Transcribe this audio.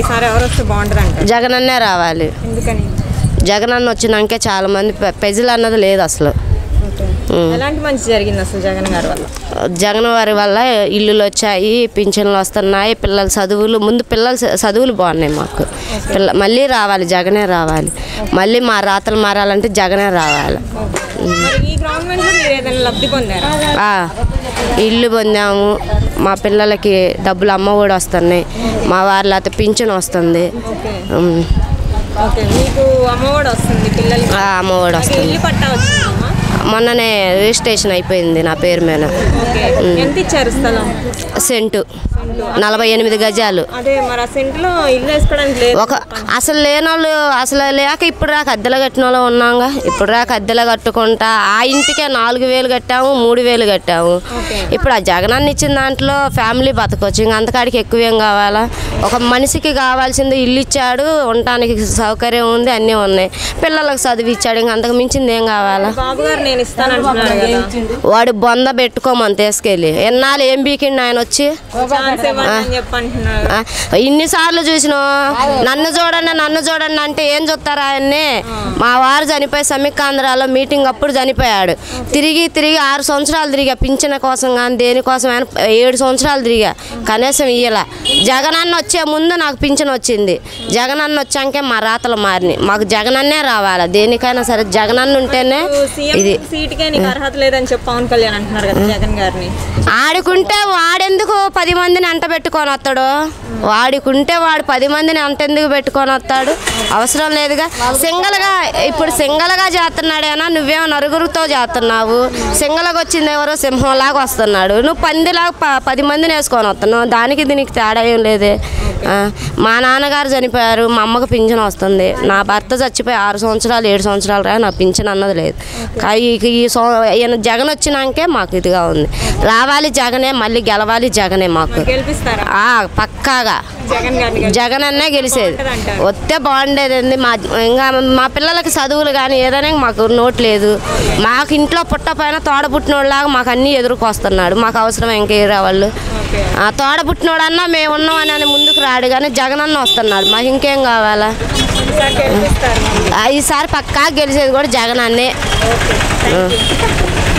ఈసారి ఎవరు వస్తే బాగుంటుంది అంటారు జగనన్నే రావాలి ఎందుకని జగనన్న వచ్చినాకే చాలా మంది పె- ప్రజలు అన్నది లేదు అసలు ఓకే ఎలాంటి మంచి జరిగింది అసలు జగన్ గారి వల్ల జగన్ వారి వల్ల ఇల్లులు వచ్చాయి పింఛన్లు వస్తున్నాయి పిల్లల చదువులు ముందు పిల్లల చ- చదువులు బాగున్నాయి మాకు పిల్ల మళ్ళీ రావాలి జగనే రావాలి మళ్ళీ మా రాతలు మారాలంటే జగనే రావాలి మరి ఈ గవర్నమెంట్ లో మీరు ఏదైనా లబ్ధి పొందారా ఆ, ఇల్లు పొందాము మా పిల్లలకి డబ్బులు అమ్మ కూడా వస్తున్నాయి మా వారి లేకపోతే పింఛన్ వస్తుంది ఓకే ఉమ్, ఓకే మీకు అమ్మఒడి వస్తుంది పిల్లలకి ఆ, అమ్మ కూడా మీకు వస్తుంది ఇల్లు పట్టా వచ్చిందమ్మా మొన్ననే రిజిస్ట్రేషన్ అయిపోయింది నా పేరు మీద ఓకే ఎంత ఇచ్చారు స్థలం సెంటు నలభై ఎనిమిది గజాలు అదే మరి ఆ సెంట్లో ఇల్లు వేసుకోవడానికి లేదు ఒక అసలు లేనోళ్ళు అసలు లేక ఇప్పుడు రాక అద్దెలు కట్టిన వాళ్ళు ఉన్నాగా ఇప్పుడు రాక అద్దెలు కట్టుకుంటా ఆ ఇంటికే నాలుగు వేలు కట్టాము మూడు వేలు కట్టాము ఇప్పుడు ఆ జగనాన్ని ఇచ్చిన దాంట్లో ఫ్యామిలీ బతకొచ్చు ఇంక అంతకాడికి ఎక్కువేం కావాలా ఒక మనిషికి కావాల్సింది ఇల్లు ఇచ్చాడు ఉండటానికి సౌకర్యం ఉంది అన్నీ ఉన్నాయి పిల్లలకు చదివి ఇచ్చాడు ఇంక అంతకు మించింది ఏం కావాలా బాబు గారు నేను ఇస్తానంటున్నారు కదా వాడు బొంద పెట్టుకోమని తీసుకెళ్ళి ఎన్నాళ్ళు ఏం బీకిండి ఆయన వచ్చి ఛాన్స్ ఇవ్వండి అని చెప్పి అంటున్నారు ఆ, ఇన్నిసార్లు చూసిన నన్ను చూడండి నన్ను చూడండి అంటే ఏం చూస్తారు ఆయన్ని మా వారు చనిపోయి సమీకాంధ్రాలో మీటింగ్ అప్పుడు చనిపోయాడు తిరిగి తిరిగి ఆరు సంవత్సరాలు తిరిగా పింఛన కోసం కానీ దేనికోసం ఆయన ఏడు సంవత్సరాలు తిరిగా కనీసం ఇయ్యల జగనన్న వచ్చే ముందు నాకు పింఛన్ వచ్చింది జగనన్న వచ్చాకే మా రాతలు మారినాయి మాకు జగనన్నే రావాలి దేనికైనా సరే జగనన్న ఉంటేనే సీఎం ఇది సీట్కే నీకు అర్హత లేదని చెప్పి పవన్ కళ్యాణ్ అంటున్నారు కదా జగన్ గారిని ఆడుకుంటే వాడెందుకు పది మందిని అంట పెట్టుకొని వస్తాడు వాడుకుంటే వాడు పది మందిని అంట ఎందుకు పెట్టుకొని వస్తాడు అవసరం లేదుగా సింగల్గా ఇప్పుడు సింగల్గా చేస్తున్నాడేనా నువ్వేమో నలుగురితో చేస్తున్నావు సింగల్గా వచ్చింది ఎవరో సింహంలాగా వస్తున్నాడు నువ్వు పందిలాగా ప- పది మందిని వేసుకొని వస్తున్నావు దానికి దీనికి తేడా ఏం లేదే ఆ, మా నాన్నగారు చనిపోయారు మా అమ్మకు పింఛన్ వస్తుంది నా భర్త చచ్చిపోయి ఆరు సంవత్సరాలు ఏడు సంవత్సరాలు రా నా పింఛన్ అన్నది లేదు కానీ ఈ- ఈ సం- ఈయన జగన్ వచ్చినాకే మాకు ఇదిగా ఉంది రావాలి జగనే మళ్ళీ గెలవాలి జగనే మాకు గెలిపిస్తారా ఆ, పక్కాగా జగన్ గారిని గెలిపి- జగన్ అన్నే గెలిచేది బాగుంటదంటారు. వస్తే బాగుండేది మా ఇంకా మా పిల్లలకి చదువులు కానీ ఏదైనా మాకు నోట్ లేదు మాకు ఇంట్లో పుట్ట పైన తోడ పుట్టినోళ్ళలాగా మాకు అన్నీ ఎదురుకొస్తున్నాడు మాకు అవసరం ఇంకేరా వాళ్ళు ఓకే ఆ తోడ పుట్టినోడన్నా మేము ఉన్నామని అని ముందుకు రాడు కానీ జగన్ అన్న వస్తున్నాడు మాకు ఇంకేం కావాలా ఈసారి గెలిపిస్తారు ఆ, ఈసారి పక్కా గెలిచేది కూడా జగన్ అన్నే ఓకే థ్యాంక్ యూ